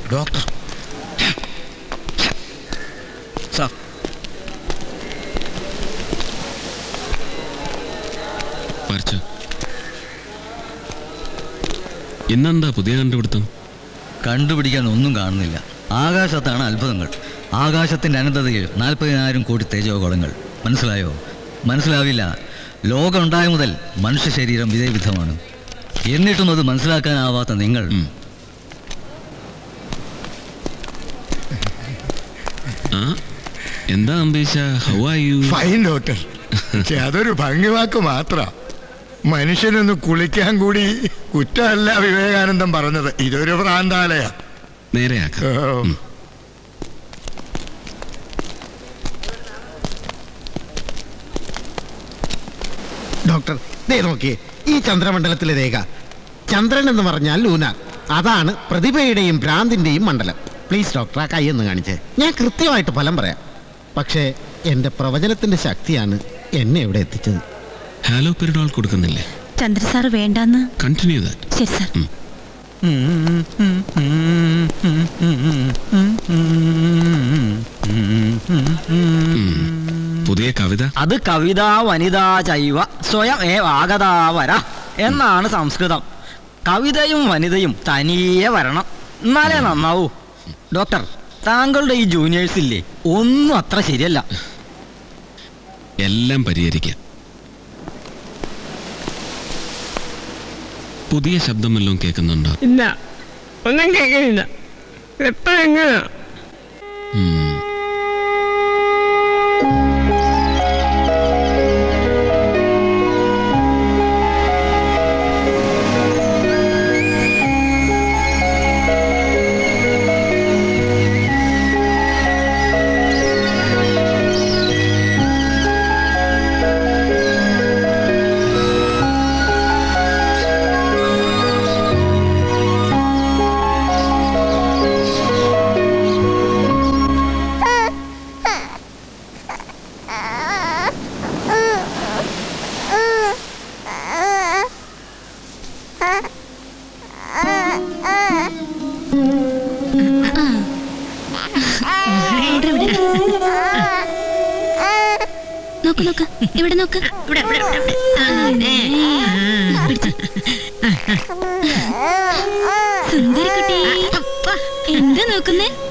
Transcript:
Doctor sir പറിച്ചു ഇന്നെന്താ പുതിയ കണ്ടുപിടുത്തം കണ്ടുപിടിക്കാൻ ഒന്നും കാണുന്നില്ല ആകാശത്താണ് അത്ഭുതങ്ങൾ ആകാശത്തിന്റെ അനന്തതയിൽ നാൽപ്പതിനായിരം കോടി തേജോഗോളങ്ങൾ മനസ്സിലായോ മനസ്സിലാവില്ല ലോകം ഉണ്ടായ മുതൽ മനുഷ്യ ശരീരം ഇതേ വിധമാണ് എന്നിട്ടും അത് മനസ്സിലാക്കാനാവാത്ത നിങ്ങൾ ഉം. ആ എന്താ അംബീഷ how are you fine doctor പക്ഷെ അതൊരു ഭംഗിവാക്ക് മാത്ര മനുഷ്യനൊന്ന് കുളിക്കാൻ കൂടി കുറ്റമല്ല വിവേകാനന്ദം പറഞ്ഞത് ഇതൊരു ഭ്രാന്താലയ നേരെയാക്കാം ഉം. ഡോക്ടർ ദേ നോക്കിയേ ഈ ചന്ദ്രമണ്ഡലത്തിലെ രേഖ ചന്ദ്രൻ എന്ന് പറഞ്ഞാൽ ലൂനാർ അതാണ് പ്രതിഭയുടെയും ഭ്രാന്തിന്റെയും മണ്ഡലം പ്ലീസ് ഡോക്ടർ ആ കൈയൊന്ന് കാണിച്ചേ ഞാൻ കൃത്യമായിട്ട് ഫലം പറയാം പക്ഷേ എൻ്റെ പ്രവചനത്തിന്റെ ശക്തിയാണ് എന്നെ ഇവിടെ എത്തിച്ചത് ഹാലോ പെരിഡോൾ കൊടുക്കുന്നില്ലേ ചന്ദ്ര സാർ വേണ്ടാന്ന് കണ്ടിന്യൂ ദാറ്റ് ശരി സാർ പുതിയ കവിത അത് കവിത വനിതാ ചൈവ സ്വയം ഏ ആഗതാവര എന്നാണ് സംസ്കൃതം കവിതയും വനിതയും തനിയെ വരണം എന്നാലേ നന്നാവൂ ഡോക്ടർ താങ്കളുടെ ഈ ജൂനിയേഴ്സ് ഇല്ലേ ഒന്നും അത്ര ശരിയല്ല എല്ലാം പരിഹരിക്കാം പുതിയ ശബ്ദം വല്ലതും കേൾക്കുന്നുണ്ടോ ഇല്ല ഒന്നും കേൾക്കുന്നില്ല എപ്പോഴെങ്ങനെയാ ഉം. ഇവിടെ, ഇവിടെ. നോക്ക് നോക്ക് ഇവിടെ നോക്ക് ഇവിടെ ഇവിടെ ഇവിടെ, ഇവിടെ. അങ്ങനെ. പിടിച്ച്. സുന്ദരിക്കുട്ടി എന്താ നോക്കുന്നേ